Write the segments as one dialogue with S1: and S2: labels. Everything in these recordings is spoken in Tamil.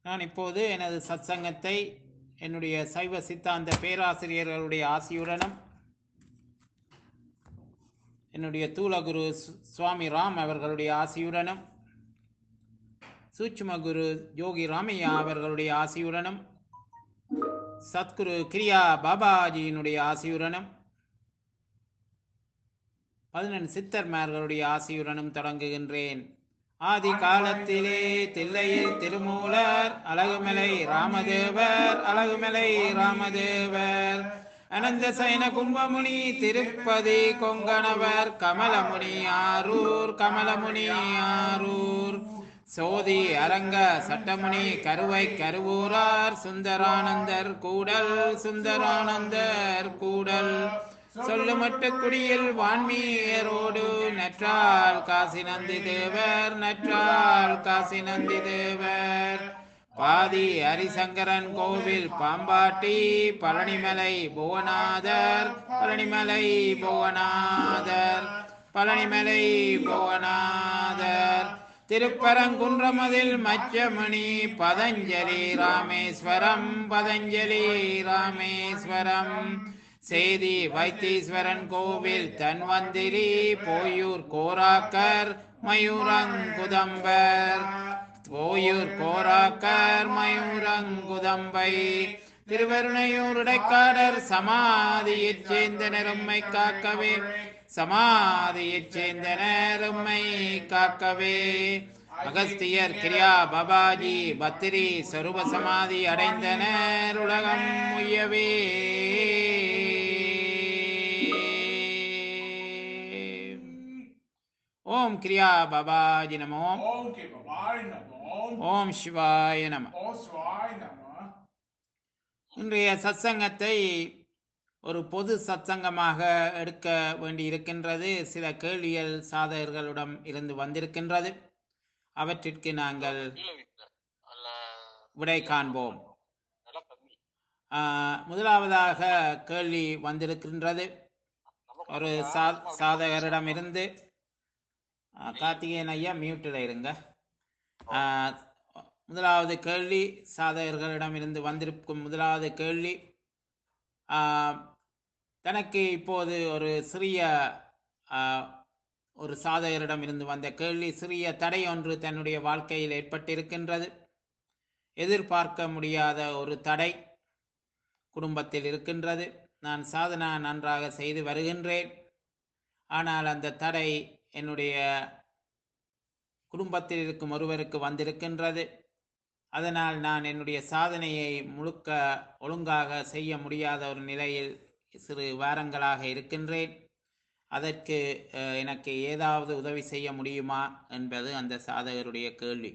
S1: நான் இப்போது எனது சத்சங்கத்தை என்னுடைய சைவ சித்தாந்த பேராசிரியர்களுடைய ஆசியுடனும் என்னுடைய தூலகுரு சு- சுவாமி ராம் அவர்களுடைய ஆசியுடனும் சூட்சும குரு யோகி ராமையா அவர்களுடைய ஆசியுடனும் சத்குரு கிரியா பாபாஜியினுடைய ஆசியுடனும் பதினெண் சித்தர்மார்களுடைய ஆசியுடனும் தொடங்குகின்றேன் ஆதி காலத்திலே தில்லையில் திருமூலர் அழகுமலை ராமதேவர் அழகுமலை ராமதேவர் அனந்த சயன கும்பமுனி திருப்பதி கொங்கணவர் கமலமுனி ஆரூர் கமலமுனி ஆரூர் சோதி அரங்க சட்டமுனி கருவை கருவூரார் சுந்தரானந்தர் கூடல் சுந்தரானந்தர் கூடல் சொல்லுமட்டு குடியில் வான்மீயரோடு நற்றால் காசி நந்தி தேவர் நற்றால் காசி நந்தி தேவர் பாதி ஹரிசங்கரன் கோவில் பாம்பாட்டி பழனிமலை புவனாதர் பழனிமலை புவனாதர் பழனிமலை புவனாதர் திருப்பரங்குன்றமதில் மச்சமணி பதஞ்சலி ராமேஸ்வரம் பதஞ்சலி ராமேஸ்வரம் சேதி வைத்தீஸ்வரன் கோவில் தன்வந்திரி போயூர் கோராக்கர் மயூரங்குதம்பர் போயூர் கோராக்கர் மயூரங்குதம்பை திருவருணையூர் இடைக்காடர் சமாதியைச் சேர்ந்தனர் உம்மை காக்கவே சமாதியைச் சேர்ந்தனர் உம்மை காக்கவே அகஸ்தியர் கிரியா பாபாஜி பத்திரி சொரூப சமாதி அடைந்தனர் உலகம் உய்யவே ஓம் கிரியா பாபாஜி நமோ
S2: ஓம் கே பவாய் நமோ
S1: ஓம் சிவாய நம
S2: ஓம் சிவாய் நமோ
S1: இன்றைய சத்சங்கத்தை ஒரு பொது சத்சங்கமாக எடுக்க வேண்டி இருக்கின்றது சில கேள்விகள் சாதகர்களிடம் இருந்து வந்திருக்கின்றது அவற்றிற்கு நாங்கள் விடை காண்போம் ஆஹ், முதலாவதாக கேள்வி வந்திருக்கின்றது ஒரு சா சாதகரிடமிருந்து ஆஹ், கார்த்திகேயன் ஐயா மியூட்டில் இருங்க ஆஹ், முதலாவது கேள்வி சாதகர்களிடமிருந்து வந்திருக்கும் முதலாவது கேள்வி ஆஹ், தனக்கு இப்போது ஒரு சிறிய ஆஹ், ஒரு சாதகரிடம் இருந்து வந்த கேள்வி சிறிய தடை ஒன்று தன்னுடைய வாழ்க்கையில் ஏற்பட்டிருக்கின்றது எதிர்பார்க்க முடியாத ஒரு தடை குடும்பத்தில் இருக்கின்றது நான் சாதனா நன்றாக செய்து வருகின்றேன் ஆனால் அந்த தடை என்னுடைய குடும்பத்தில் இருக்கும் ஒருவருக்கு வந்திருக்கின்றது அதனால் நான் என்னுடைய சாதனையை முழுக்க ஒழுங்காக செய்ய முடியாத ஒரு நிலையில் சிறு வாரங்களாக இருக்கின்றேன் அதற்கு அஹ், எனக்கு ஏதாவது உதவி செய்ய முடியுமா என்பது அந்த சாதகருடைய கேள்வி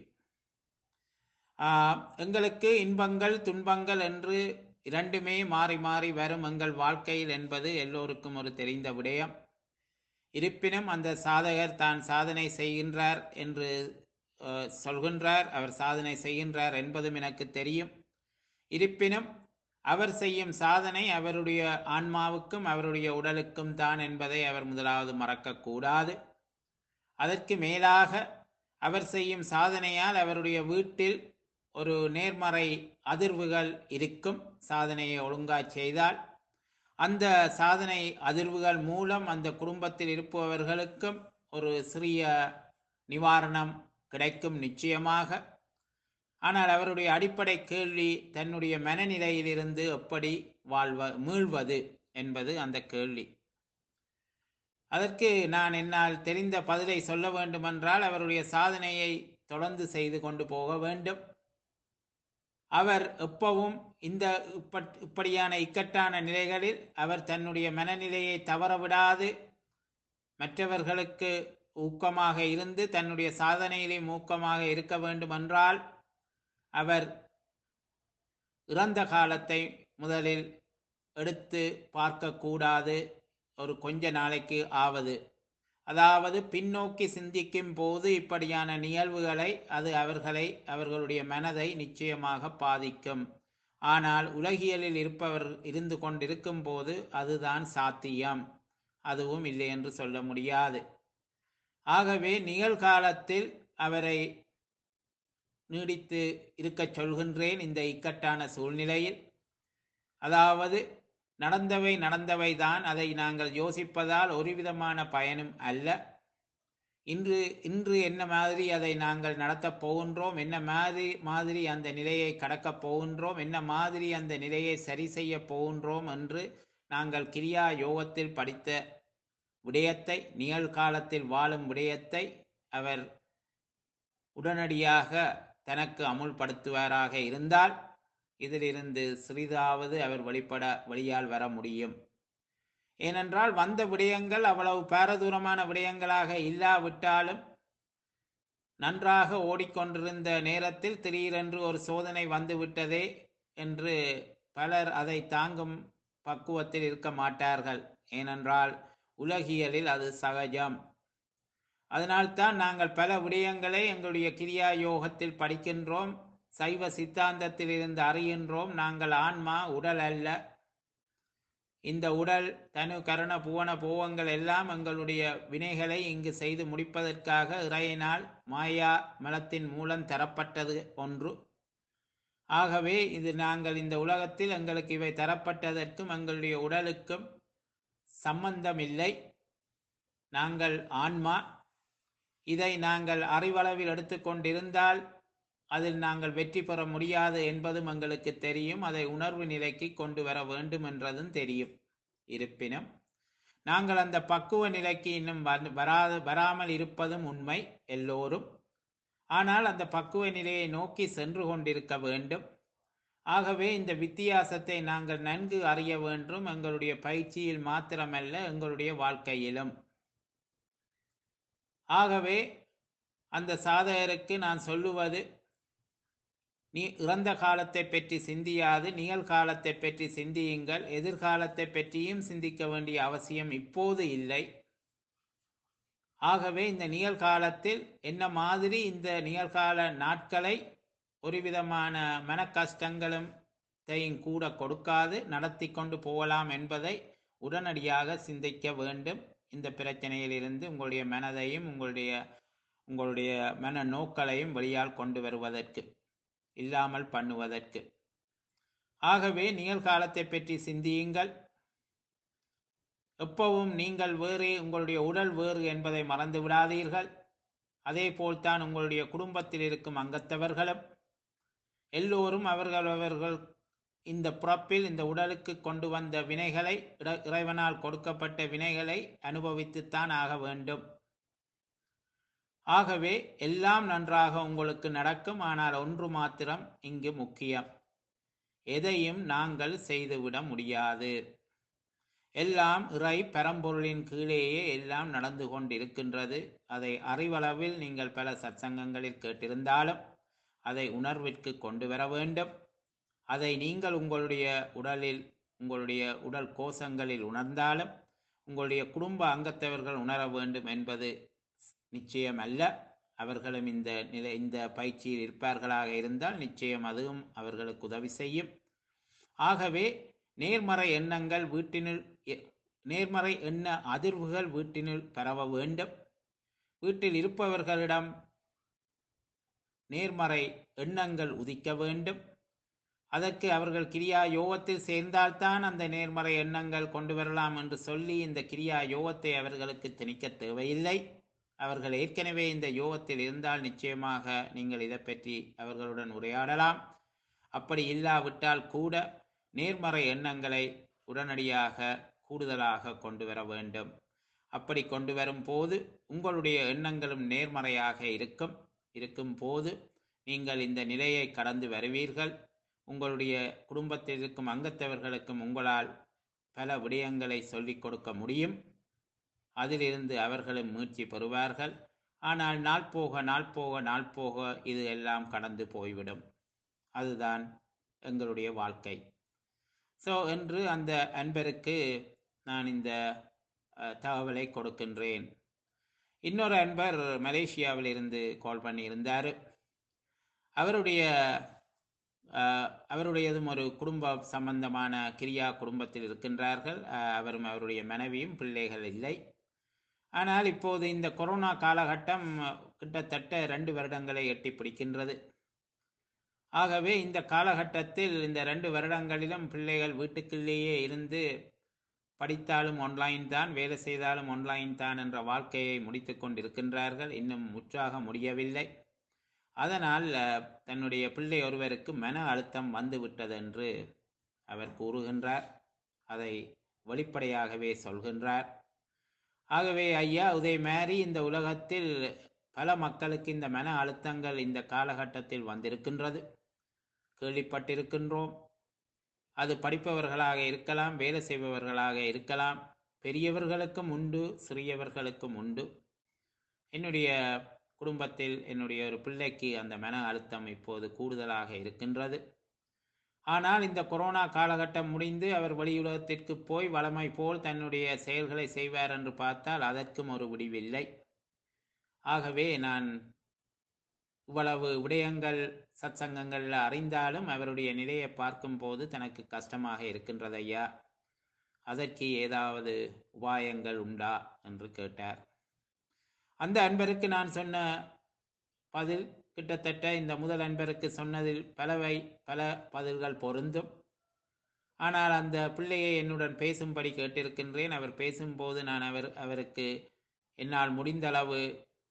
S1: ஆஹ், எங்களுக்கு இன்பங்கள் துன்பங்கள் என்று இரண்டுமே மாறி மாறி வரும் எங்கள் வாழ்க்கையில் என்பது எல்லோருக்கும் ஒரு தெரிந்த விடயம் இருப்பினும் அந்த சாதகர் தான் சாதனை செய்கின்றார் என்று அஹ், சொல்கின்றார் அவர் சாதனை செய்கின்றார் என்பதும் எனக்கு தெரியும் இருப்பினும் அவர் செய்யும் சாதனை அவருடைய ஆன்மாவுக்கும் அவருடைய உடலுக்கும் தான் என்பதை அவர் முதலாவது மறக்கக்கூடாது அதற்கு மேலாக அவர் செய்யும் சாதனையால் அவருடைய வீட்டில் ஒரு நேர்மறை அதிர்வுகள் இருக்கும் சாதனையை ஒழுங்காய் செய்தால் அந்த சாதனை அதிர்வுகள் மூலம் அந்த குடும்பத்தில் இருப்பவர்களுக்கும் ஒரு சிறிய நிவாரணம் கிடைக்கும் நிச்சயமாக ஆனால் அவருடைய அடிப்படை கேள்வி தன்னுடைய மனநிலையிலிருந்து எப்படி வாழ்வ மீள்வது என்பது அந்த கேள்வி அதற்கு நான் என்னால் தெரிந்த பதிலை சொல்ல வேண்டுமென்றால் அவருடைய சாதனையை தொடர்ந்து செய்து கொண்டு போக வேண்டும் அவர் எப்பவும் இந்த இப்பட்- இப்படியான இக்கட்டான நிலைகளில் அவர் தன்னுடைய மனநிலையை தவறவிடாது மற்றவர்களுக்கு ஊக்கமாக இருந்து தன்னுடைய சாதனையிலே ஊக்கமாக இருக்க வேண்டுமென்றால் அவர் இறந்த காலத்தை முதலில் எடுத்து பார்க்கக்கூடாது ஒரு கொஞ்ச நாளைக்கு ஆவது அதாவது பின்னோக்கி சிந்திக்கும் போது இப்படியான நிகழ்வுகளை அது அவர்களை அவர்களுடைய மனதை நிச்சயமாக பாதிக்கும் ஆனால் உலகியலில் இருப்பவர் இருந்து கொண்டிருக்கும் போது அதுதான் சாத்தியம் அதுவும் இல்லை என்று சொல்ல முடியாது ஆகவே நிகழ்காலத்தில் அவரை நீடித்து இருக்கச் சொல்கின்றேன் இந்த இக்கட்டான சூழ்நிலையில் அதாவது நடந்தவை நடந்தவை தான் அதை நாங்கள் யோசிப்பதால் ஒரு விதமான பயனும் அல்ல இன்று இன்று என்ன மாதிரி அதை நாங்கள் நடத்தப் போகின்றோம் என்ன மாதிரி மாதிரி அந்த நிலையை கடக்கப் போகின்றோம் என்ன மாதிரி அந்த நிலையை சரி செய்ய போகின்றோம் என்று நாங்கள் கிரியா யோகத்தில் படித்த விடயத்தை நிகழ்காலத்தில் வாழும் விடயத்தை அவர் உடனடியாக தனக்கு அமுல்படுத்துவாராக இருந்தால் இதிலிருந்து சிறிதாவது அவர் வெளிப்பட வெளியால் வர முடியும் ஏனென்றால் வந்த விடயங்கள் அவ்வளவு பாரதூரமான விடயங்களாக இல்லாவிட்டாலும் நன்றாக ஓடிக்கொண்டிருந்த நேரத்தில் திடீரென்று ஒரு சோதனை வந்துவிட்டதே என்று பலர் அதை தாங்கும் பக்குவத்தில் இருக்க மாட்டார்கள் ஏனென்றால் உலகியலில் அது சகஜம் அதனால்தான் நாங்கள் பல விடயங்களை எங்களுடைய கிரியா யோகத்தில் படிக்கின்றோம் சைவ சித்தாந்தத்தில் இருந்து அறிகின்றோம் நாங்கள் ஆன்மா உடல் அல்ல இந்த உடல் தனு கரண புவன போவங்கள் எல்லாம் எங்களுடைய வினைகளை இங்கு செய்து முடிப்பதற்காக இறையினால் மாயா மலத்தின் மூலம் தரப்பட்டது ஒன்று ஆகவே இது நாங்கள் இந்த உலகத்தில் எங்களுக்கு இவை தரப்பட்டதற்கும் எங்களுடைய உடலுக்கும் சம்பந்தமில்லை நாங்கள் ஆன்மா இதை நாங்கள் அறிவளவில் எடுத்துக்கொண்டிருந்தால் அதில் நாங்கள் வெற்றி பெற முடியாது என்பதும் எங்களுக்கு தெரியும் அதை உணர்வு நிலைக்கு கொண்டு வர வேண்டும் என்றதும் தெரியும் இருப்பினும் நாங்கள் அந்த பக்குவ நிலைக்கு இன்னும் வந்து- வராது வராமல் இருப்பதும் உண்மை எல்லோரும் ஆனால் அந்த பக்குவ நிலையை நோக்கி சென்று கொண்டிருக்க வேண்டும் ஆகவே இந்த வித்தியாசத்தை நாங்கள் நன்கு அறிய வேண்டும் எங்களுடைய பயிற்சியில் மாத்திரமல்ல எங்களுடைய வாழ்க்கையிலும் ஆகவே அந்த சாதகருக்கு நான் சொல்லுவது நீ இறந்த காலத்தை பற்றி சிந்தியாது நிகழ்காலத்தை பற்றி சிந்தியுங்கள் எதிர்காலத்தை பற்றியும் சிந்திக்க வேண்டிய அவசியம் இப்போது இல்லை ஆகவே இந்த நிகழ்காலத்தில் என்ன மாதிரி இந்த நிகழ்கால நாட்களை ஒரு விதமான மன கஷ்டங்களும் தையும் கூட கொடுக்காது நடத்தி கொண்டு போகலாம் என்பதை உடனடியாக சிந்திக்க வேண்டும் இந்த பிரச்சனையிலிருந்து உங்களுடைய மனதையும் உங்களுடைய உங்களுடைய மன நோக்களையும் வெளியால் கொண்டு வருவதற்கு இல்லாமல் பண்ணுவதற்கு ஆகவே நிகழ்காலத்தை பற்றி சிந்தியுங்கள் எப்பவும் நீங்கள் வேறு உங்களுடைய உடல் வேறு என்பதை மறந்து விடாதீர்கள் அதே போல்தான் உங்களுடைய குடும்பத்தில் இருக்கும் அங்கத்தவர்களும் எல்லோரும் அவர்கள் அவர்கள் இந்த பிறப்பில் இந்த உடலுக்கு கொண்டு வந்த வினைகளை இற- இறைவனால் கொடுக்கப்பட்ட வினைகளை அனுபவித்துத்தான் ஆக வேண்டும் ஆகவே எல்லாம் நன்றாக உங்களுக்கு நடக்கும் ஆனால் ஒன்று மாத்திரம் இங்கு முக்கியம் எதையும் நாங்கள் செய்துவிட முடியாது எல்லாம் இறை பரம்பொருளின் கீழேயே எல்லாம் நடந்து கொண்டிருக்கின்றது அதை அறிவளவில் நீங்கள் பல சத்சங்கங்களில் கேட்டிருந்தாலும் அதை உணர்விற்கு கொண்டு வர வேண்டும் அதை நீங்கள் உங்களுடைய உடலில் உங்களுடைய உடல் கோஷங்களில் உணர்ந்தாலும் உங்களுடைய குடும்ப அங்கத்தவர்கள் உணர வேண்டும் என்பது நிச்சயம் அல்ல அவர்களும் இந்த நிலை இந்த பயிற்சியில் இருப்பார்களாக இருந்தால் நிச்சயம் அதுவும் அவர்களுக்கு உதவி செய்யும் ஆகவே நேர்மறை எண்ணங்கள் வீட்டினுள் எ- நேர்மறை எண்ண அதிர்வுகள் வீட்டினுள் பரவ வேண்டும் வீட்டில் இருப்பவர்களிடம் நேர்மறை எண்ணங்கள் உதிக்க வேண்டும் அதற்கு அவர்கள் கிரியா யோகத்தில் சேர்ந்தால்தான் அந்த நேர்மறை எண்ணங்கள் கொண்டு வரலாம் என்று சொல்லி இந்த கிரியா யோகத்தை அவர்களுக்கு திணிக்க தேவையில்லை அவர்கள் ஏற்கனவே இந்த யோகத்தில் இருந்தால் நிச்சயமாக நீங்கள் இதை பற்றி அவர்களுடன் உரையாடலாம் அப்படி இல்லாவிட்டால் கூட நேர்மறை எண்ணங்களை உடனடியாக கூடுதலாக கொண்டு வர வேண்டும் அப்படி கொண்டு வரும் போது உங்களுடைய எண்ணங்களும் நேர்மறையாக இருக்கும் இருக்கும் போது நீங்கள் இந்த நிலையை கடந்து வருவீர்கள் உங்களுடைய குடும்பத்தில் இருக்கும் அங்கத்தவர்களுக்கும் உங்களால் பல விடயங்களை சொல்லிக் கொடுக்க முடியும் அதிலிருந்து அவர்களும் மீட்சி பெறுவார்கள் ஆனால் நாள் போக நாள் போக நாள் போக இது எல்லாம் கடந்து போய்விடும் அதுதான் எங்களுடைய வாழ்க்கை ஸோ என்று அந்த அன்பருக்கு நான் இந்த அஹ், தகவலை கொடுக்கின்றேன் இன்னொரு அன்பர் மலேசியாவில் இருந்து கால் பண்ணி இருந்தார் அவருடைய அஹ், அவருடையதும் ஒரு குடும்ப சம்பந்தமான கிரியா குடும்பத்தில் இருக்கின்றார்கள் அஹ், அவரும் அவருடைய மனைவியும் பிள்ளைகள் இல்லை ஆனால் இப்போது இந்த கொரோனா காலகட்டம் அஹ், கிட்டத்தட்ட ரெண்டு வருடங்களை எட்டி பிடிக்கின்றது ஆகவே இந்த காலகட்டத்தில் இந்த ரெண்டு வருடங்களிலும் பிள்ளைகள் வீட்டுக்குள்ளேயே இருந்து படித்தாலும் ஆன்லைன் தான் வேலை செய்தாலும் ஆன்லைன் தான் என்ற வாழ்க்கையை முடித்து கொண்டிருக்கின்றார்கள் இன்னும் முற்றாக முடியவில்லை அதனால் அஹ், தன்னுடைய பிள்ளை ஒருவருக்கு மன அழுத்தம் வந்துவிட்டது என்று அவர் கூறுகின்றார் அதை வெளிப்படையாகவே சொல்கின்றார் ஆகவே ஐயா உதய மேரி இந்த உலகத்தில் பல மக்களுக்கு இந்த மன அழுத்தங்கள் இந்த காலகட்டத்தில் வந்திருக்கின்றது கேள்விப்பட்டிருக்கின்றோம் அது படிப்பவர்களாக இருக்கலாம் வேலை செய்பவர்களாக இருக்கலாம் பெரியவர்களுக்கும் உண்டு சிறியவர்களுக்கும் உண்டு என்னுடைய குடும்பத்தில் என்னுடைய ஒரு பிள்ளைக்கு அந்த மன அழுத்தம் இப்போது கூடுதலாக இருக்கின்றது ஆனால் இந்த கொரோனா காலகட்டம் முடிந்து அவர் வெளியுலகத்திற்கு போய் வளமை போல் தன்னுடைய செயல்களை செய்வார் என்று பார்த்தால் அதற்கும் ஒரு முடிவில்லை ஆகவே நான் இவ்வளவு விடயங்கள் சத்சங்கங்களில் அறிந்தாலும் அவருடைய நிலையை பார்க்கும்போது தனக்கு கஷ்டமாக இருக்கின்றது ஐயா அதற்கு ஏதாவது உபாயங்கள் உண்டா என்று கேட்டார் அந்த அன்பருக்கு நான் சொன்ன பதில் கிட்டத்தட்ட இந்த முதல் அன்பருக்கு சொன்னதில் பலவை பல பதில்கள் பொருந்தும் ஆனால் அந்த பிள்ளையை என்னுடன் பேசும்படி கேட்டிருக்கின்றேன் அவர் பேசும்போது நான் அவர் அவருக்கு என்னால் முடிந்தளவு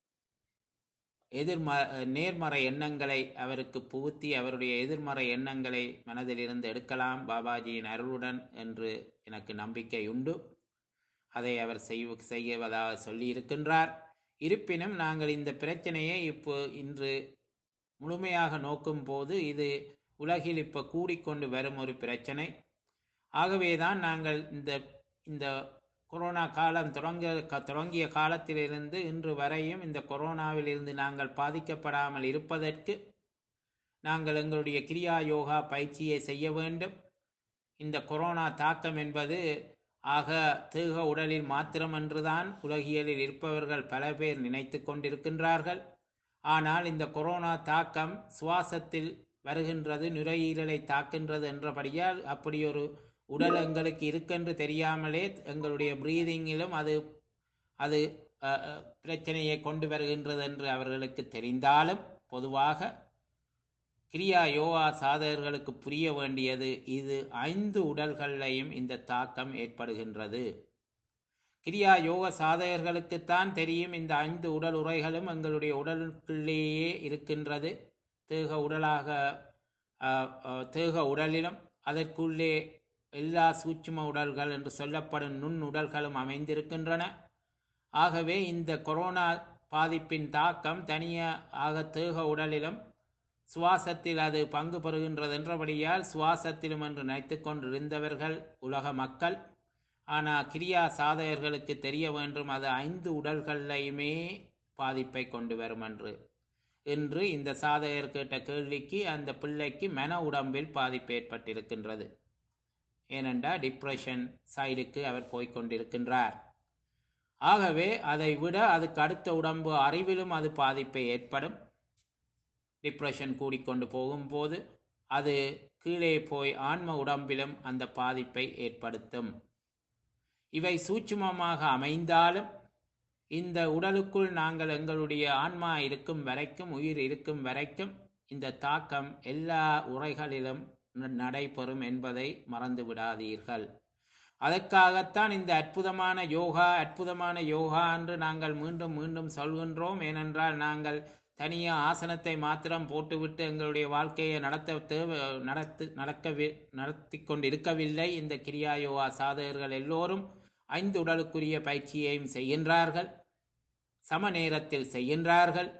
S1: எதிர்ம நேர்மறை எண்ணங்களை அவருக்கு புகுத்தி அவருடைய எதிர்மறை எண்ணங்களை மனதிலிருந்து எடுக்கலாம் பாபாஜியின் அருளுடன் என்று எனக்கு நம்பிக்கை உண்டு அதை அவர் செய்வ செய்வதாக சொல்லியிருக்கின்றார் இருப்பினும் நாங்கள் இந்த பிரச்சனையை இப்போ இன்று முழுமையாக நோக்கும் போது இது உலகில் இப்போ கூடிக்கொண்டு வரும் ஒரு பிரச்சனை ஆகவேதான் நாங்கள் இந்த இந்த கொரோனா காலம் தொடங்க க- தொடங்கிய காலத்திலிருந்து இன்று வரையும் இந்த கொரோனாவில் இருந்து நாங்கள் பாதிக்கப்படாமல் இருப்பதற்கு நாங்கள் எங்களுடைய கிரியா யோகா பயிற்சியை செய்ய வேண்டும் இந்த கொரோனா தாக்கம் என்பது ஆக தேக உடலில் மாத்திரம் என்றுதான் உலகியலில் இருப்பவர்கள் பல பேர் நினைத்து கொண்டிருக்கின்றார்கள் ஆனால் இந்த கொரோனா தாக்கம் சுவாசத்தில் வருகின்றது நுரையீரலை தாக்கின்றது என்றபடியால் அப்படி ஒரு உடல் எங்களுக்கு இருக்கென்று தெரியாமலே எங்களுடைய பிரீதிங்கிலும் அது அது அஹ், அஹ், பிரச்சனையை கொண்டு வருகின்றது என்று அவர்களுக்கு தெரிந்தாலும் பொதுவாக கிரியா யோகா சாதகர்களுக்கு புரிய வேண்டியது இது ஐந்து உடல்களையும் இந்த தாக்கம் ஏற்படுகின்றது கிரியா யோக சாதகர்களுக்குத்தான் தெரியும் இந்த ஐந்து உடல் உரைகளும் எங்களுடைய உடலுக்குள்ளேயே இருக்கின்றது தேக உடலாக அஹ், அஹ், தேக உடலிலும் அதற்குள்ளே எல்லா சூட்சும உடல்கள் என்று சொல்லப்படும் நுண் உடல்களும் அமைந்திருக்கின்றன ஆகவே இந்த கொரோனா பாதிப்பின் தாக்கம் தனியாக தேக உடலிலும் சுவாசத்தில் அது பங்கு பெறுகின்றது என்றபடியால் சுவாசத்திலும் என்று நினைத்து கொண்டிருந்தவர்கள் உலக மக்கள் ஆனால் கிரியா சாதகர்களுக்கு தெரிய வேண்டும் அது ஐந்து உடல்களையுமே பாதிப்பை கொண்டு வரும் என்று இன்று இந்த சாதகர் கேட்ட கேள்விக்கு அந்த பிள்ளைக்கு மன உடம்பில் பாதிப்பு ஏற்பட்டிருக்கின்றது ஏனென்றால் டிப்ரெஷன் சைடுக்கு அவர் போய்க்கொண்டிருக்கின்றார் ஆகவே அதை விட அதுக்கு அடுத்த உடம்பு அறிவிலும் அது பாதிப்பை ஏற்படும் டிப்ரெஷன் கூடிக்கொண்டு போகும்போது அது கீழே போய் ஆன்ம உடம்பிலும் அந்த பாதிப்பை ஏற்படுத்தும் இவை சூட்சுமமாக அமைந்தாலும் இந்த உடலுக்குள் நாங்கள் எங்களுடைய ஆன்மா இருக்கும் வரைக்கும் உயிர் இருக்கும் வரைக்கும் இந்த தாக்கம் எல்லா உரைகளிலும் ந- நடைபெறும் என்பதை மறந்து விடாதீர்கள் அதற்காகத்தான் இந்த அற்புதமான யோகா அற்புதமான யோகா என்று நாங்கள் மீண்டும் மீண்டும் சொல்கின்றோம் ஏனென்றால் நாங்கள் தனியா ஆசனத்தை மாத்திரம் போட்டுவிட்டு எங்களுடைய வாழ்க்கையை நடத்த தேவை நடத்து நடக்கவி நடத்தி கொண்டிருக்கவில்லை இந்த கிரியா யோகா சாதகர்கள் எல்லோரும் ஐந்து உடலுக்குரிய பயிற்சியையும் செய்கின்றார்கள் சம நேரத்தில் செய்கின்றார்கள்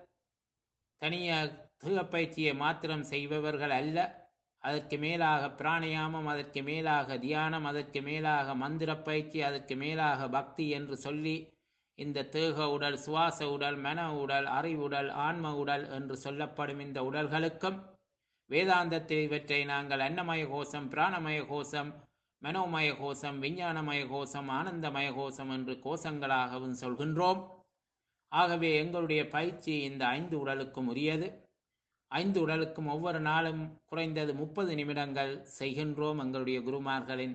S1: தனியாக தேக பயிற்சியை மாத்திரம் செய்பவர்கள் அல்ல அதற்கு மேலாக பிராணயாமம் அதற்கு மேலாக தியானம் அதற்கு மேலாக மந்திர பயிற்சி அதற்கு மேலாக பக்தி என்று சொல்லி இந்த தேக உடல் சுவாச உடல் மன உடல் அறிவுடல் ஆன்ம உடல் என்று சொல்லப்படும் இந்த உடல்களுக்கும் வேதாந்தத்தில் இவற்றை நாங்கள் அன்னமய கோஷம் பிராணமய கோஷம் மனோமய கோஷம் விஞ்ஞானமய கோஷம் ஆனந்தமய கோஷம் என்று கோஷங்களாகவும் சொல்கின்றோம் ஆகவே எங்களுடைய பயிற்சி இந்த ஐந்து உடலுக்கும் உரியது ஐந்து உடலுக்கும் ஒவ்வொரு நாளும் குறைந்தது முப்பது நிமிடங்கள் செய்கின்றோம் எங்களுடைய குருமார்களின்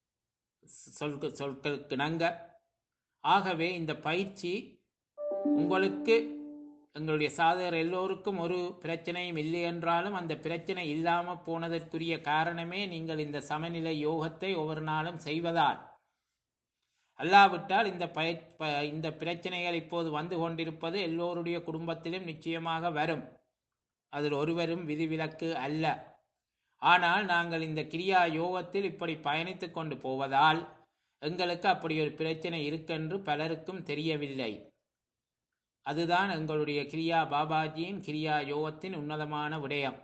S1: சொற்க சொற்களுக்கு இணங்க ஆகவே இந்த பயிற்சி உங்களுக்கு எங்களுடைய சாதகர் எல்லோருக்கும் ஒரு பிரச்சனையும் இல்லை என்றாலும் அந்த பிரச்சனை இல்லாம போனதற்குரிய காரணமே நீங்கள் இந்த சமநிலை யோகத்தை ஒவ்வொரு நாளும் செய்வதால் அல்லாவிட்டால் இந்த பய ப- இந்த பிரச்சனைகள் இப்போது வந்து கொண்டிருப்பது எல்லோருடைய குடும்பத்திலும் நிச்சயமாக வரும் அதில் ஒருவரும் விதிவிலக்கு அல்ல ஆனால் நாங்கள் இந்த கிரியா யோகத்தில் இப்படி பயணித்துக் கொண்டு போவதால் எங்களுக்கு அப்படி ஒரு பிரச்சனை இருக்கென்று பலருக்கும் தெரியவில்லை அதுதான் எங்களுடைய கிரியா பாபாஜியின் கிரியா யோகத்தின் உன்னதமான விடயம்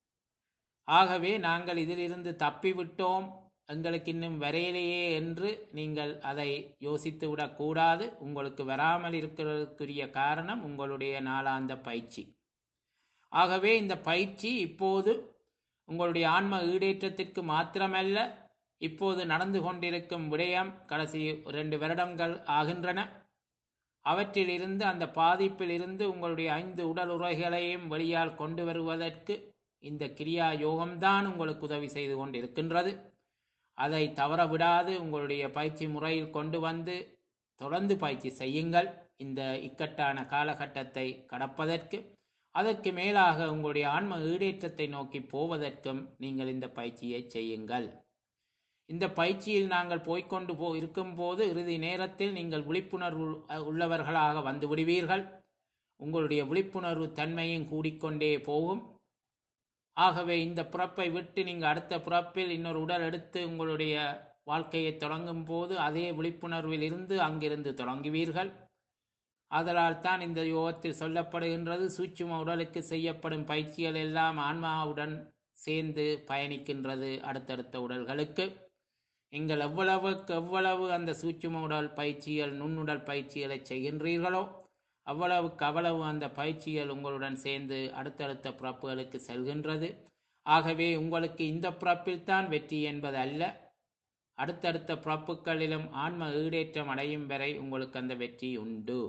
S1: ஆகவே நாங்கள் இதிலிருந்து தப்பிவிட்டோம் எங்களுக்கு இன்னும் வரையிலேயே என்று நீங்கள் அதை யோசித்து விடக்கூடாது உங்களுக்கு வராமல் இருக்கிறதுக்குரிய காரணம் உங்களுடைய நாளாந்த பயிற்சி ஆகவே இந்த பயிற்சி இப்போது உங்களுடைய ஆன்ம ஈடேற்றத்திற்கு மாத்திரமல்ல இப்போது நடந்து கொண்டிருக்கும் விடயம் கடைசி ரெண்டு வருடங்கள் ஆகின்றன அவற்றிலிருந்து அந்த பாதிப்பில் இருந்து உங்களுடைய ஐந்து உடல் உரைகளையும் வெளியால் கொண்டு வருவதற்கு இந்த கிரியா யோகம்தான் உங்களுக்கு உதவி செய்து கொண்டிருக்கின்றது அதை தவற விடாது உங்களுடைய பயிற்சி முறையில் கொண்டு வந்து தொடர்ந்து பயிற்சி செய்யுங்கள் இந்த இக்கட்டான காலகட்டத்தை கடப்பதற்கு அதற்கு மேலாக உங்களுடைய ஆன்ம ஈடேற்றத்தை நோக்கி போவதற்கும் நீங்கள் இந்த பயிற்சியை செய்யுங்கள் இந்த பயிற்சியில் நாங்கள் போய்க்கொண்டு போ இருக்கும்போது இறுதி நேரத்தில் நீங்கள் விழிப்புணர்வு அஹ், உள்ளவர்களாக வந்து விடுவீர்கள் உங்களுடைய விழிப்புணர்வு தன்மையும் கூடிக்கொண்டே போகும் ஆகவே இந்த பிறப்பை விட்டு நீங்கள் அடுத்த பிறப்பில் இன்னொரு உடல் எடுத்து உங்களுடைய வாழ்க்கையை தொடங்கும் போது அதே விழிப்புணர்வில் இருந்து அங்கிருந்து தொடங்குவீர்கள் ஆதலால் தான் இந்த யோகத்தில் சொல்லப்படுகின்றது சூட்சும உடலுக்கு செய்யப்படும் பயிற்சிகள் எல்லாம் ஆன்மாவுடன் சேர்ந்து பயணிக்கின்றது அடுத்தடுத்த உடல்களுக்கு நீங்கள் எவ்வளவுக்கு எவ்வளவு அந்த சூட்சும உடல் பயிற்சிகள் நுண்ணுடல் பயிற்சிகளை செய்கின்றீர்களோ அவ்வளவுக்கு அவ்வளவு அந்த பயிற்சிகள் உங்களுடன் சேர்ந்து அடுத்தடுத்த பிறப்புகளுக்கு செல்கின்றது ஆகவே உங்களுக்கு இந்த பிறப்பில் தான் வெற்றி என்பது அல்ல அடுத்தடுத்த பிறப்புகளிலும் ஆன்ம ஈடேற்றம் அடையும் வரை உங்களுக்கு அந்த வெற்றி உண்டு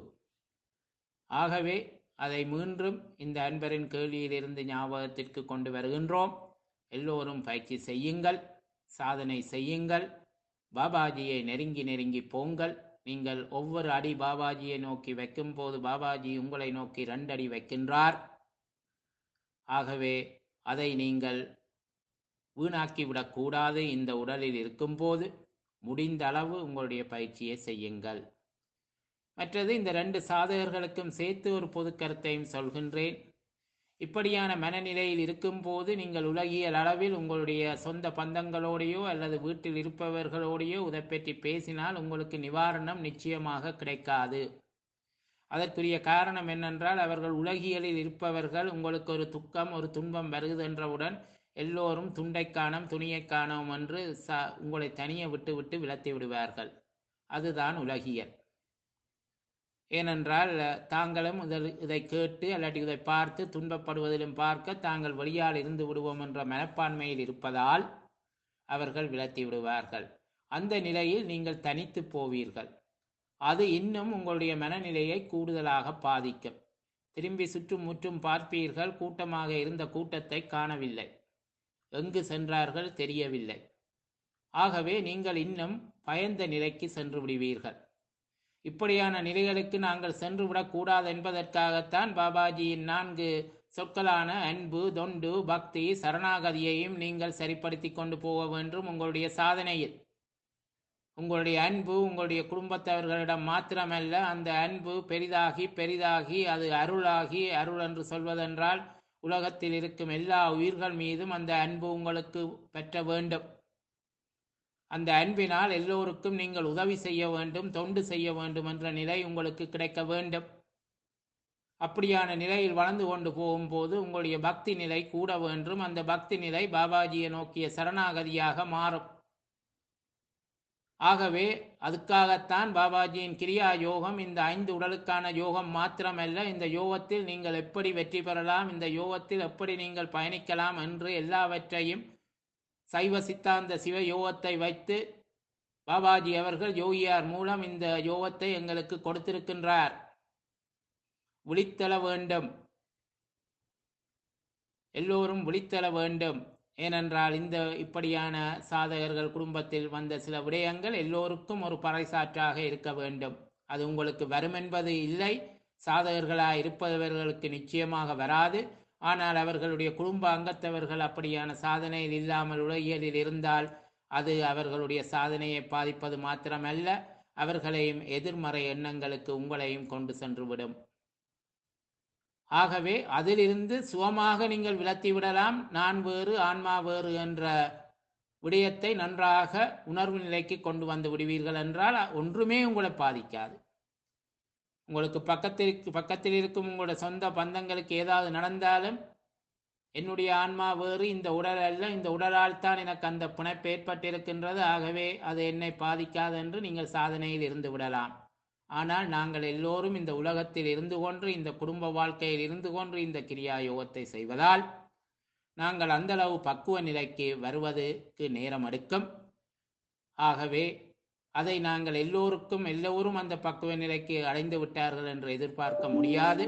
S1: ஆகவே அதை மீண்டும் இந்த அன்பரின் கேள்வியிலிருந்து ஞாபகத்திற்கு கொண்டு வருகின்றோம் எல்லோரும் பயிற்சி செய்யுங்கள் சாதனை செய்யுங்கள் பாபாஜியை நெருங்கி நெருங்கி போங்கள் நீங்கள் ஒவ்வொரு அடி பாபாஜியை நோக்கி வைக்கும்போது பாபாஜி உங்களை நோக்கி ரெண்டு அடி வைக்கின்றார் ஆகவே அதை நீங்கள் வீணாக்கி விடக்கூடாது இந்த உடலில் இருக்கும்போது முடிந்த அளவு உங்களுடைய பயிற்சியை செய்யுங்கள் மற்றது இந்த ரெண்டு சாதகர்களுக்கும் சேர்த்து ஒரு பொது கருத்தையும் சொல்கின்றேன் இப்படியான மனநிலையில் இருக்கும்போது நீங்கள் உலகியல் அளவில் உங்களுடைய சொந்த பந்தங்களோடையோ அல்லது வீட்டில் இருப்பவர்களோடையோ இதை பற்றி பேசினால் உங்களுக்கு நிவாரணம் நிச்சயமாக கிடைக்காது அதற்குரிய காரணம் என்னென்றால் அவர்கள் உலகியலில் இருப்பவர்கள் உங்களுக்கு ஒரு துக்கம் ஒரு துன்பம் வருகின்றவுடன் எல்லோரும் துண்டை காணோம் துணியை காணோம் என்று ச உங்களை தனியே விட்டு விட்டு விலத்தி விடுவார்கள் அதுதான் உலகியல் ஏனென்றால் அஹ், தாங்களும் இதில் இதை கேட்டு அல்லாட்டி இதை பார்த்து துன்பப்படுவதிலும் பார்க்க தாங்கள் வெளியால் இருந்து விடுவோம் என்ற மனப்பான்மையில் இருப்பதால் அவர்கள் விலத்தி விடுவார்கள் அந்த நிலையில் நீங்கள் தனித்து போவீர்கள் அது இன்னும் உங்களுடைய மனநிலையை கூடுதலாக பாதிக்கும் திரும்பி சுற்றும் முற்றும் பார்ப்பீர்கள் கூட்டமாக இருந்த கூட்டத்தை காணவில்லை எங்கு சென்றார்கள் தெரியவில்லை ஆகவே நீங்கள் இன்னும் பயந்த நிலைக்கு சென்று விடுவீர்கள் இப்படியான நிலைகளுக்கு நாங்கள் சென்று விடக்கூடாது என்பதற்காகத்தான் பாபாஜியின் நான்கு சொற்களான அன்பு தொண்டு பக்தி சரணாகதியையும் நீங்கள் சரிப்படுத்தி கொண்டு போக வேண்டும் உங்களுடைய சாதனையில் உங்களுடைய அன்பு உங்களுடைய குடும்பத்தவர்களிடம் மாத்திரமல்ல அந்த அன்பு பெரிதாகி பெரிதாகி அது அருளாகி அருள் என்று சொல்வதென்றால் உலகத்தில் இருக்கும் எல்லா உயிர்கள் மீதும் அந்த அன்பு உங்களுக்கு பெற்ற வேண்டும் அந்த அன்பினால் எல்லோருக்கும் நீங்கள் உதவி செய்ய வேண்டும் தொண்டு செய்ய வேண்டும் என்ற நிலை உங்களுக்கு கிடைக்க வேண்டும் அப்படியான நிலையில் வளர்ந்து கொண்டு போகும்போது உங்களுடைய பக்தி நிலை கூட வேண்டும் அந்த பக்தி நிலை பாபாஜியை நோக்கிய சரணாகதியாக மாறும் ஆகவே அதுக்காகத்தான் பாபாஜியின் கிரியா யோகம் இந்த ஐந்து உடலுக்கான யோகம் மாத்திரமல்ல இந்த யோகத்தில் நீங்கள் எப்படி வெற்றி பெறலாம் இந்த யோகத்தில் எப்படி நீங்கள் பயணிக்கலாம் என்று எல்லாவற்றையும் சைவ சித்தாந்த சிவ யோகத்தை வைத்து பாபாஜி அவர்கள் யோகியார் மூலம் இந்த யோகத்தை எங்களுக்கு கொடுத்திருக்கின்றார் விழித்தெழ வேண்டும் எல்லோரும் விழித்தெழ வேண்டும் ஏனென்றால் இந்த இப்படியான சாதகர்கள் குடும்பத்தில் வந்த சில விடயங்கள் எல்லோருக்கும் ஒரு பறைசாற்றாக இருக்க வேண்டும் அது உங்களுக்கு வரும் என்பது இல்லை சாதகர்களாக இருப்பவர்களுக்கு நிச்சயமாக வராது ஆனால் அவர்களுடைய குடும்ப அங்கத்தவர்கள் அப்படியான சாதனையில் இல்லாமல் உலகியலில் இருந்தால் அது அவர்களுடைய சாதனையை பாதிப்பது மாத்திரமல்ல அவர்களையும் எதிர்மறை எண்ணங்களுக்கு உங்களையும் கொண்டு சென்றுவிடும் ஆகவே அதிலிருந்து சுகமாக நீங்கள் விலத்தி விடலாம் நான் வேறு ஆன்மா வேறு என்ற விடயத்தை நன்றாக உணர்வு நிலைக்கு கொண்டு வந்து விடுவீர்கள் என்றால் ஒன்றுமே உங்களை பாதிக்காது உங்களுக்கு பக்கத்தில் பக்கத்தில் இருக்கும் உங்களோட சொந்த பந்தங்களுக்கு ஏதாவது நடந்தாலும் என்னுடைய ஆன்மா வேறு இந்த உடல் அல்ல இந்த உடலால் தான் எனக்கு அந்த பிணைப்பு ஏற்பட்டிருக்கின்றது ஆகவே அது என்னை பாதிக்காது என்று நீங்கள் சாதனையில் இருந்து விடலாம் ஆனால் நாங்கள் எல்லோரும் இந்த உலகத்தில் இருந்து கொண்டு இந்த குடும்ப வாழ்க்கையில் இருந்து கொண்டு இந்த கிரியா யோகத்தை செய்வதால் நாங்கள் அந்த அளவு பக்குவ நிலைக்கு வருவதற்கு நேரம் எடுக்கும் ஆகவே அதை நாங்கள் எல்லோருக்கும் எல்லோரும் அந்த பக்குவ நிலைக்கு அடைந்து விட்டார்கள் என்று எதிர்பார்க்க முடியாது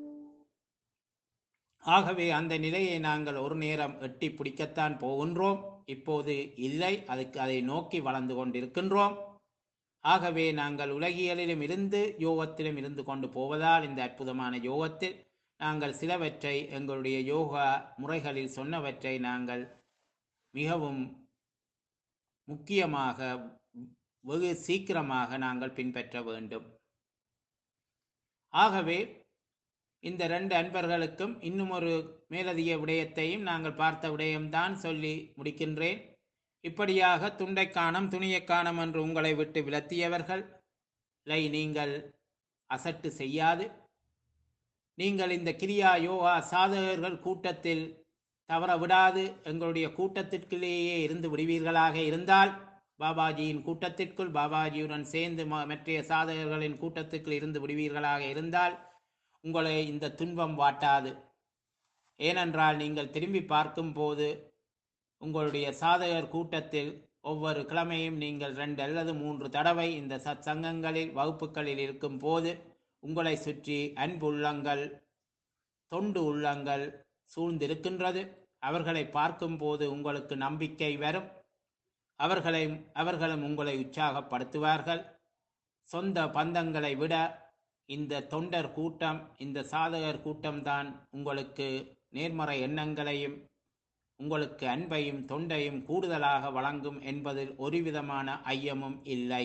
S1: ஆகவே அந்த நிலையை நாங்கள் ஒரு நேரம் எட்டி பிடிக்கத்தான் போகின்றோம் இப்போது இல்லை அதுக்கு அதை நோக்கி வளர்ந்து கொண்டிருக்கின்றோம் ஆகவே நாங்கள் உலகியலிலும் இருந்து யோகத்திலும் இருந்து கொண்டு போவதால் இந்த அற்புதமான யோகத்தில் நாங்கள் சிலவற்றை எங்களுடைய யோகா முறைகளில் சொன்னவற்றை நாங்கள் மிகவும் முக்கியமாக வெகு சீக்கிரமாக நாங்கள் பின்பற்ற வேண்டும் ஆகவே இந்த ரெண்டு அன்பர்களுக்கும் இன்னும் ஒரு மேலதிக விடயத்தையும் நாங்கள் பார்த்த விடயம்தான் சொல்லி முடிக்கின்றேன் இப்படியாக துண்டைக்கானம் துணியக்கானம் என்று உங்களை விட்டு விலத்தியவர்கள் லை நீங்கள் அசட்டு செய்யாது நீங்கள் இந்த கிரியா யோகா சாதகர்கள் கூட்டத்தில் தவற விடாது எங்களுடைய கூட்டத்திற்குள்ளேயே இருந்து விடுவீர்களாக இருந்தால் பாபாஜியின் கூட்டத்திற்குள் பாபாஜியுடன் சேர்ந்து ம- மற்றைய சாதகர்களின் கூட்டத்திற்குள் இருந்து விடுவீர்களாக இருந்தால் உங்களை இந்த துன்பம் வாட்டாது ஏனென்றால் நீங்கள் திரும்பி பார்க்கும்போது உங்களுடைய சாதகர் கூட்டத்தில் ஒவ்வொரு கிழமையும் நீங்கள் ரெண்டு அல்லது மூன்று தடவை இந்த சத் சங்கங்களில் வகுப்புகளில் இருக்கும் போது உங்களை சுற்றி அன்பு உள்ளங்கள் தொண்டு உள்ளங்கள் சூழ்ந்திருக்கின்றது அவர்களை பார்க்கும்போது உங்களுக்கு நம்பிக்கை வரும் அவர்களை அவர்களும் உங்களை உற்சாகப்படுத்துவார்கள் சொந்த பந்தங்களை விட இந்த தொண்டர் கூட்டம் இந்த சாதகர் கூட்டம்தான் உங்களுக்கு நேர்மறை எண்ணங்களையும் உங்களுக்கு அன்பையும் தொண்டையும் கூடுதலாக வழங்கும் என்பதில் ஒருவிதமான ஐயமும் இல்லை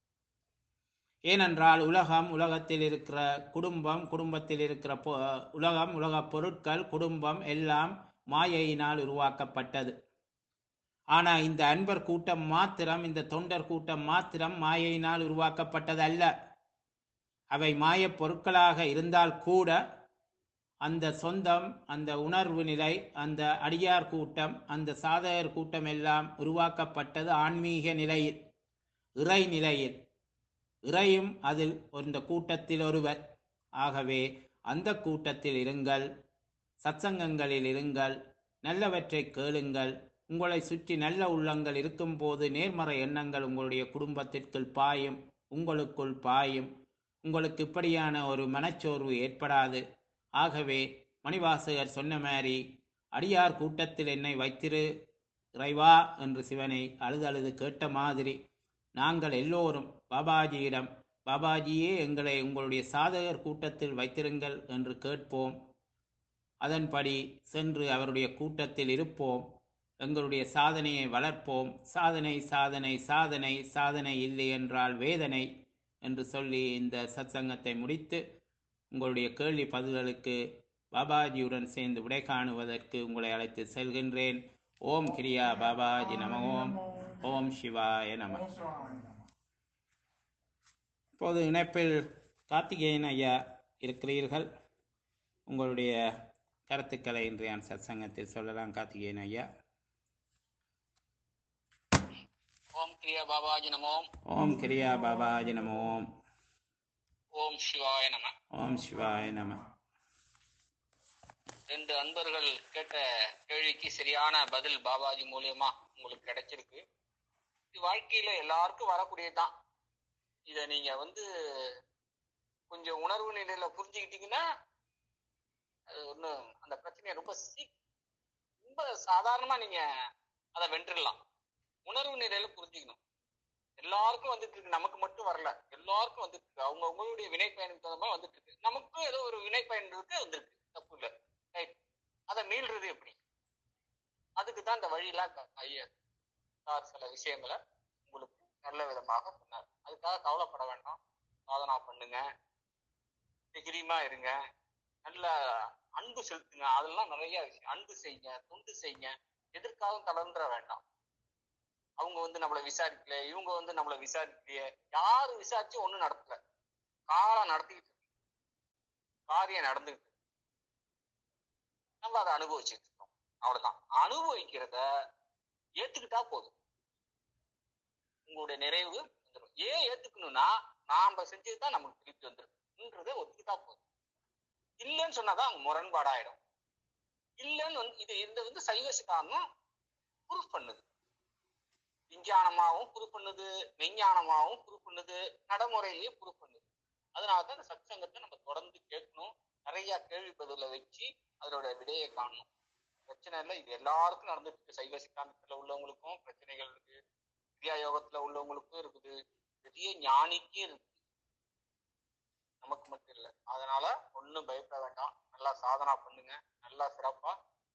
S1: ஏனென்றால் உலகம் உலகத்தில் இருக்கிற குடும்பம் குடும்பத்தில் இருக்கிற பொ- உலகம் உலகப் பொருட்கள் குடும்பம் எல்லாம் மாயையினால் உருவாக்கப்பட்டது ஆனா இந்த அன்பர் கூட்டம் மாத்திரம் இந்த தொண்டர் கூட்டம் மாத்திரம் மாயையினால் உருவாக்கப்பட்டதல்ல அவை மாயப் பொருட்களாக இருந்தால் கூட அந்த சொந்தம் அந்த உணர்வு நிலை அந்த அடியார் கூட்டம் அந்த சாதகர் கூட்டம் எல்லாம் உருவாக்கப்பட்டது ஆன்மீக நிலையில் இறை நிலையில் இறையும் அதில் இந்த கூட்டத்தில் ஒருவர் ஆகவே அந்த கூட்டத்தில் இருங்கள் சத்சங்கங்களில் இருங்கள் நல்லவற்றை கேளுங்கள் உங்களை சுற்றி நல்ல உள்ளங்கள் இருக்கும்போது நேர்மறை எண்ணங்கள் உங்களுடைய குடும்பத்திற்குள் பாயும் உங்களுக்குள் பாயும் உங்களுக்கு இப்படியான ஒரு மனச்சோர்வு ஏற்படாது ஆகவே மணிவாசகர் சொன்ன மாதிரி அடியார் கூட்டத்தில் என்னை வைத்திரு இறைவா என்று சிவனை அழுது அழுது கேட்ட மாதிரி நாங்கள் எல்லோரும் பாபாஜியிடம் பாபாஜியே எங்களை உங்களுடைய சாதகர் கூட்டத்தில் வைத்திருங்கள் என்று கேட்போம் அதன்படி சென்று அவருடைய கூட்டத்தில் இருப்போம் எங்களுடைய சாதனையை வளர்ப்போம் சாதனை சாதனை சாதனை சாதனை இல்லை என்றால் வேதனை என்று சொல்லி இந்த சத்சங்கத்தை முடித்து உங்களுடைய கேள்வி பதில்களுக்கு பாபாஜியுடன் சேர்ந்து விடை காணுவதற்கு உங்களை அழைத்து செல்கின்றேன் ஓம் கிரியா பாபாஜி நம ஓம் ஓம் சிவாய நம
S2: ஓம் சிவாய நம
S1: இப்போது இணைப்பில் கார்த்திகேயன் ஐயா இருக்கிறீர்கள் உங்களுடைய கருத்துக்களை இன்றைய சத்சங்கத்தில் சொல்லலாம் கார்த்திகேயன் ஐயா
S3: ஓம் கிரியா பாபாஜி நமோம்
S1: ஓம் கிரியா பாபாஜி நம ஓம்
S3: ஓம் சிவாய நம
S1: ஓம் சிவாய நம
S3: ரெண்டு அன்பர்கள் கேட்ட கேள்விக்கு சரியான பதில் பாபாஜி மூலியமா உங்களுக்கு கிடைச்சிருக்கு இது வாழ்க்கையில எல்லாருக்கும் வரக்கூடியதுதான் இத நீங்க வந்து கொஞ்சம் உணர்வு நிலையில புரிஞ்சுக்கிட்டீங்கன்னா அது ஒன்றும் அந்த பிரச்சனையை ரொம்ப சீ ரொம்ப சாதாரணமா நீங்க அதை வென்றுடலாம் உணர்வு நிலையில புரிஞ்சுக்கணும் எல்லாருக்கும் வந்துட்டு இருக்கு நமக்கு மட்டும் வரல எல்லாருக்கும் வந்துட்டு இருக்கு அவங்க அவங்களுடைய வினை பயனுக்கு தகுந்த மாதிரி வந்துட்டு இருக்கு நமக்கும் ஏதோ ஒரு வினை பயன் இருக்கு வந்திருக்கு தப்பு இல்லை ரைட் அதை மீள்றது எப்படி அதுக்கு தான் இந்த வழியெல்லாம் க- ஐயர் சார் சில விஷயங்களை உங்களுக்கு நல்ல விதமாக சொன்னார் அதுக்காக கவலைப்பட வேண்டாம் சாதனா பண்ணுங்க தைரியமா இருங்க நல்ல அன்பு செலுத்துங்க அதெல்லாம் நிறைய விஷயம் அன்பு செய்யுங்க தொண்டு செய்யுங்க எதற்காகவும் தளர்ந்துட வேண்டாம் அவங்க வந்து நம்மளை விசாரிக்கல இவங்க வந்து நம்மளை விசாரிக்கலையே யாரு விசாரிச்சு ஒண்ணும் நடத்தல காலம் நடத்திக்கிட்டு இருக்கு காரியம் நடந்துகிட்டு இருக்கு. நம்ம அதை அனுபவிச்சுட்டு இருக்கோம் அவ்வளவுதான் அனுபவிக்கிறத ஏத்துக்கிட்டா போதும் உங்களுடைய நிறைவு வந்துடும் ஏன் ஏத்துக்கணும்னா நாம செஞ்சதுதான் நமக்கு திருப்பி வந்துருக்குன்றதை ஒத்துக்கிட்டா போதும் இல்லைன்னு சொன்னாதான் அங்க முரண்பாடாயிடும் இல்லைன்னு வந்து இது இந்த வந்து சைவ சித்தாந்தம் ப்ரூஃப் பண்ணுது விஞ்ஞானமாவும் ப்ரூஃப் பண்ணுது மெஞ்ஞானமாவும் ப்ரூஃப் பண்ணுது நடைமுறையிலேயே ப்ரூஃப் பண்ணுது அதனால தான் இந்த சத்சங்கத்தை நம்ம தொடர்ந்து கேட்கணும் நிறைய கேள்வி பதில வச்சு அதோட விடையை காணணும் பிரச்சனை இல்லை இது எல்லாருக்கும் நடந்துட்டு இருக்கு சைவ சித்தாந்தத்துல உள்ளவங்களுக்கும் பிரச்சனைகள் இருக்கு கிரியா யோகத்துல உள்ளவங்களுக்கும் இருக்குது பெரிய ஞானிக்கே இருக்கு நமக்கு மட்டும் இல்லை அதனால ஒண்ணும் பயப்பட வேண்டாம் நல்லா சாதனா பண்ணுங்க நல்லா சிறப்பா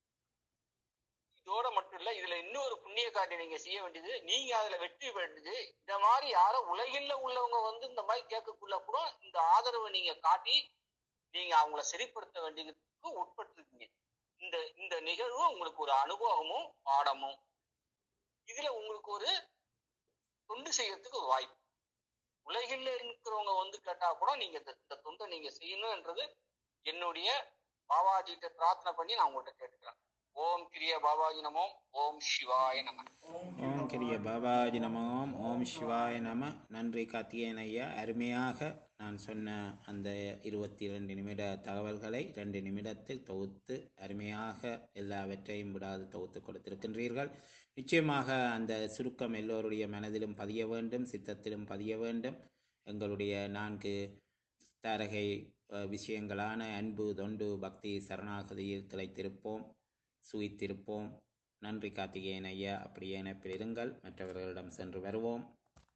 S3: இதோட மட்டும் இல்ல இதுல இன்னொரு புண்ணிய காரியம் நீங்க செய்ய வேண்டியது நீங்க அதுல வெற்றி வேண்டியது இந்த மாதிரி யாரோ உலகில உள்ளவங்க வந்து இந்த மாதிரி கேட்கக்குள்ள கூட இந்த ஆதரவை நீங்க காட்டி நீங்க அவங்கள சரிப்படுத்த வேண்டியதுக்கு உட்பட்டிருக்கீங்க இந்த இந்த நிகழ்வு உங்களுக்கு ஒரு அனுபவமும் பாடமும் இதுல உங்களுக்கு ஒரு தொண்டு செய்யறதுக்கு ஒரு வாய்ப்பு உலகில் இருக்கிறவங்க வந்து கேட்டா கூட நீங்க இந்த இந்த தொண்டை நீங்க செய்யணும்ன்றது என்னுடைய பாபாஜிட்ட பிரார்த்தனை பண்ணி நான் உங்கள்கிட்ட கேட்டுக்கிறேன் ஓம் கிரிய பாபாஜி நமோ ஓம் சிவாய நம
S1: ஓம் கிரிய பாபாஜி நமோம் ஓம் சிவாய நம நன்றி கார்த்திகேயன் ஐயா அருமையாக நான் சொன்ன அந்த இருபத்தி ரெண்டு நிமிட தகவல்களை ரெண்டு நிமிடத்தில் தொகுத்து அருமையாக எல்லாவற்றையும் விடாது தொகுத்து கொடுத்திருக்கின்றீர்கள் நிச்சயமாக அந்த சுருக்கம் எல்லோருடைய மனதிலும் பதிய வேண்டும் சித்தத்திலும் பதிய வேண்டும் எங்களுடைய நான்கு தாரகை அஹ், விஷயங்களான அன்பு தொண்டு பக்தி சரணாகதியில் திளைத்திருப்போம் சுகித்திருப்போம் நன்றி கார்த்திகேயன் ஐயா அப்படியே இணைப்பில் இருங்கள் மற்றவர்களிடம் சென்று வருவோம்